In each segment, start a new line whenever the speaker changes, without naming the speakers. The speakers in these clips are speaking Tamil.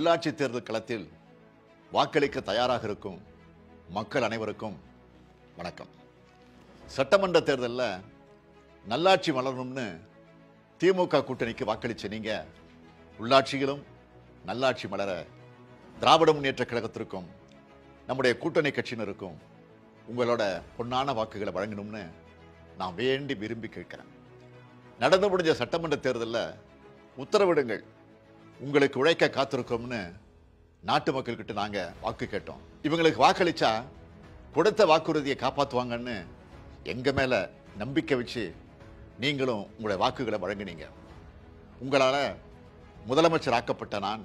உள்ளாட்சி தேர்தல் களத்தில் வாக்களிக்க தயாராக இருக்கும் மக்கள் அனைவருக்கும் வணக்கம் சட்டமன்ற தேர்தலில் நல்லாட்சி மலரணும்னு திமுக கூட்டணிக்கு வாக்களிச்ச நீங்க உள்ளாட்சியிலும் நல்லாட்சி மலர திராவிட முன்னேற்ற கழகத்திற்கும் நம்முடைய கூட்டணி கட்சியினருக்கும் உங்களோட பொன்னான வாக்குகளை வழங்கணும்னு நான் வேண்டி விரும்பி கேட்கிறேன் நடந்து முடிஞ்ச சட்டமன்ற தேர்தலில் உத்தரவிடுங்கள் உங்களுக்கு உழைக்க காத்திருக்கோம்னு நாட்டு மக்கள்கிட்ட நாங்க வாக்கு கேட்டோம் இவங்களுக்கு வாக்களிச்சா கொடுத்த வாக்குறுதியை காப்பாத்துவாங்கன்னு எங்க மேல நம்பிக்கை வச்சு நீங்களும் உங்களுடைய வாக்குகளை வழங்கினீங்க உங்களால முதலமைச்சர் ஆக்கப்பட்ட நான்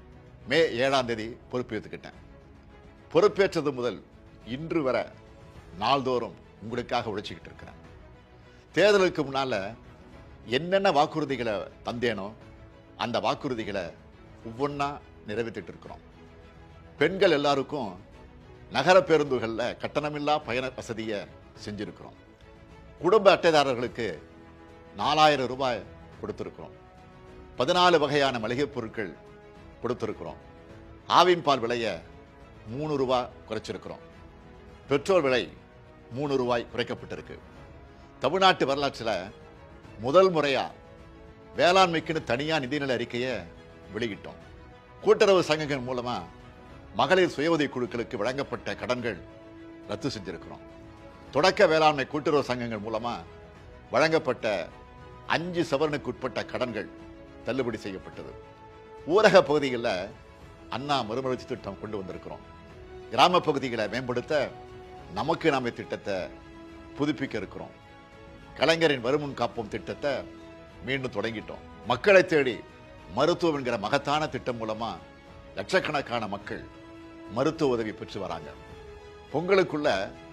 மே ஏழாம் தேதி பொறுப்பேற்றுக்கிட்டேன் பொறுப்பேற்றது முதல் இன்று வரை நாள்தோறும் உங்களுக்காக உழைச்சிக்கிட்டு இருக்கிறேன் தேர்தலுக்கு முன்னால என்னென்ன வாக்குறுதிகளை தந்தேனோ அந்த வாக்குறுதிகளை ஒவ்வொன்றா நிறைவேற்றிட்டு இருக்கிறோம் பெண்கள் எல்லாருக்கும் நகர பேருந்துகளில் கட்டணமில்லா பயண வசதியை செஞ்சிருக்கிறோம் குடும்ப அட்டைதாரர்களுக்கு நாலாயிரம் ரூபாய் கொடுத்துருக்கிறோம் பதினாலு வகையான மளிகைப் பொருட்கள் கொடுத்துருக்கிறோம் ஆவின் பால் விலையை மூணு ரூபா குறைச்சிருக்கிறோம் பெட்ரோல் விலை மூணு ரூபாய் குறைக்கப்பட்டிருக்கு தமிழ்நாட்டு வரலாற்றில் முதல் முறையா வேளாண்மைக்குன்னு தனியா நிதிநிலை அறிக்கையை வெளியிட்டோம் கூட்டுறவு சங்கங்கள் மூலமா மகளிர் சுய உதவி குழுக்களுக்கு வழங்கப்பட்ட கடன்கள் ரத்து செஞ்சிருக்கிறோம் தொடக்க வேளாண்மை கூட்டுறவு சங்கங்கள் மூலமா வழங்கப்பட்ட அஞ்சு சவரனுக்கு உட்பட்ட கடன்கள் தள்ளுபடி செய்யப்பட்டது ஊரக பகுதிகளில் அண்ணா மறுமலர்ச்சி திட்டம் கொண்டு வந்திருக்கிறோம் கிராம பகுதிகளை மேம்படுத்த நமக்கு நாமே திட்டத்தை புதுப்பிக்க இருக்கிறோம் கலைஞரின் வருமுன் காப்போம் திட்டத்தை மீண்டும் தொடங்கிட்டோம் மக்களை தேடி மருத்துவம் என்கிற மகத்தான திட்டம் மூலமா லட்சக்கணக்கான மக்கள் மருத்துவ உதவி பெற்று வராங்க பொங்கலுக்குள்ள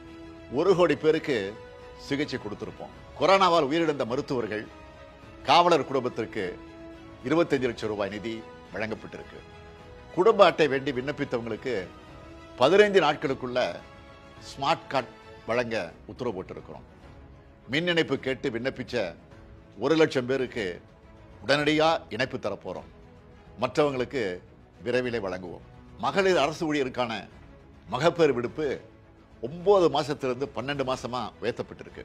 ஒரு கோடி பேருக்கு சிகிச்சை கொடுத்திருப்போம் கொரோனாவால் உயிரிழந்த மருத்துவர்கள் காவலர் குடும்பத்திற்கு இருபத்தஞ்சு லட்சம் ரூபாய் நிதி வழங்கப்பட்டிருக்கு குடும்ப அட்டை வேண்டி விண்ணப்பித்தவங்களுக்கு பதினைந்து நாட்களுக்குள்ள ஸ்மார்ட் கார்டு வழங்க உத்தரவு போட்டிருக்கிறோம் மின் இணைப்பு கேட்டு விண்ணப்பிச்ச ஒரு லட்சம் பேருக்கு உடனடியாக இணைப்பு தரப்போகிறோம் மற்றவங்களுக்கு விரைவிலே வழங்குவோம் மகளிர் அரசு ஊழியருக்கான மகப்பேறு விடுப்பு ஒன்பது மாசத்திலிருந்து பன்னெண்டு மாசமா உயர்த்தப்பட்டிருக்கு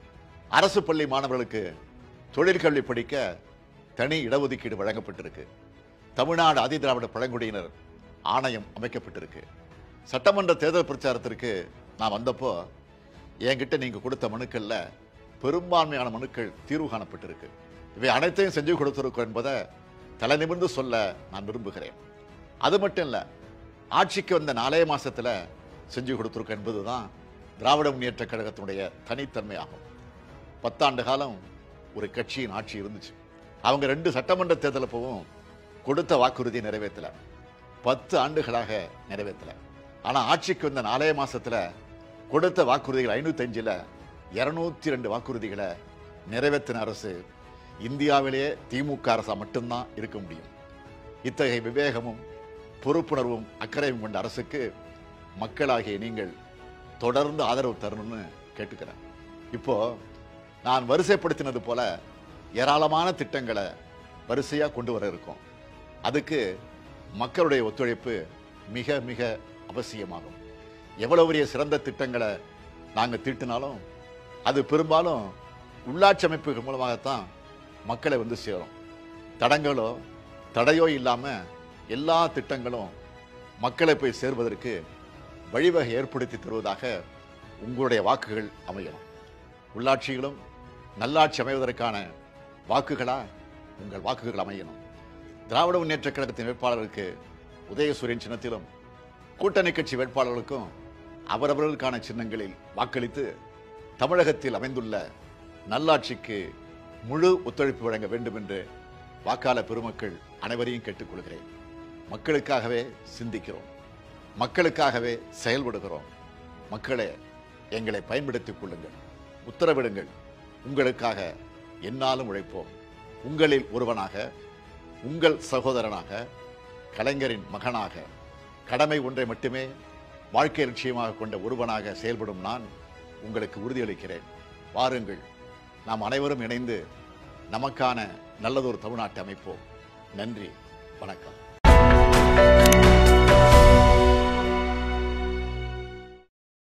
அரசு பள்ளி மாணவர்களுக்கு தொழிற்கல்வி படிக்க தனி இடஒதுக்கீடு வழங்கப்பட்டிருக்கு தமிழ்நாடு ஆதிதிராவிட பழங்குடியினர் ஆணையம் அமைக்கப்பட்டிருக்கு சட்டமன்ற தேர்தல் பிரச்சாரத்திற்கு நான் வந்தப்போ என்கிட்ட நீங்க கொடுத்த மனுக்கள்ல பெரும்பான்மையான மனுக்கள் தீர்வு காணப்பட்டிருக்கு இவை அனைத்தையும் செஞ்சு கொடுத்திருக்கோம் என்பதை தலை நிமிர்ந்து சொல்ல நான் விரும்புகிறேன் அது மட்டும் இல்ல ஆட்சிக்கு வந்த நாலே மாசத்துல செஞ்சு கொடுத்திருக்கோம் என்பதுதான் திராவிட முன்னேற்ற கழகத்தினுடைய தனித்தன்மை ஆகும் பத்தாண்டு காலம் ஒரு கட்சியின் ஆட்சி இருந்துச்சு அவங்க ரெண்டு சட்டமன்ற தேர்தல் போவும் கொடுத்த வாக்குறுதியை நிறைவேற்றல பத்து ஆண்டுகளாக நிறைவேற்றல ஆனா ஆட்சிக்கு வந்த நாலே மாசத்துல கொடுத்த வாக்குறுதிகள் ஐநூத்தி அஞ்சுல இருநூத்தி ரெண்டு வாக்குறுதிகளை நிறைவேற்றின அரசு இந்தியாவிலேயே திமுக அரசா மட்டும்தான் இருக்க முடியும் இத்தகைய விவேகமும் பொறுப்புணர்வும் அக்கறையும் கொண்ட அரசுக்கு மக்களாகிய நீங்கள் தொடர்ந்து ஆதரவு தரணும்னு கேட்டுக்கிறேன் இப்போ நான் வரிசைப்படுத்தினது போல ஏராளமான திட்டங்களை வரிசையா கொண்டு வர இருக்கோம் அதுக்கு மக்களுடைய ஒத்துழைப்பு மிக மிக அவசியமாகும் எவ்வளவு பெரிய சிறந்த திட்டங்களை நாங்கள் தீட்டினாலும் அது பெரும்பாலும் உள்ளாட்சி அமைப்புகள் மூலமாகத்தான் மக்களை வந்து சேரும் தடங்களோ தடையோ இல்லாம எல்லா திட்டங்களும் மக்களை போய் சேர்வதற்கு வழிவகை ஏற்படுத்தி தருவதாக உங்களுடைய வாக்குகள் அமையணும் உள்ளாட்சிகளும் நல்லாட்சி அமைவதற்கான வாக்குகளா உங்கள் வாக்குகள் அமையணும் திராவிட முன்னேற்ற கழகத்தின் வேட்பாளருக்கு உதயசூரியன் சின்னத்திலும் கூட்டணி கட்சி வேட்பாளர்களுக்கும் அவரவர்களுக்கான சின்னங்களில் வாக்களித்து தமிழகத்தில் அமைந்துள்ள நல்லாட்சிக்கு முழு ஒத்துழைப்பு வழங்க வேண்டும் என்று வாக்காளர் பெருமக்கள் அனைவரையும் கேட்டுக்கொள்கிறேன் மக்களுக்காகவே சிந்திக்கிறோம் மக்களுக்காகவே செயல்படுகிறோம் மக்களே எங்களை பயன்படுத்திக் கொள்ளுங்கள் உத்தரவிடுங்கள் உங்களுக்காக என்னாலும் உழைப்போம் உங்களில் ஒருவனாக உங்கள் சகோதரனாக கலைஞரின் மகனாக கடமை ஒன்றை மட்டுமே வாழ்க்கை லட்சியமாக கொண்ட ஒருவனாக செயல்படும் நான் உங்களுக்கு உறுதியளிக்கிறேன் வாருங்கள் நாம் அனைவரும் இணைந்து நமக்கான நல்லதொரு தமிழ்நாட்டை அமைப்போம் நன்றி வணக்கம்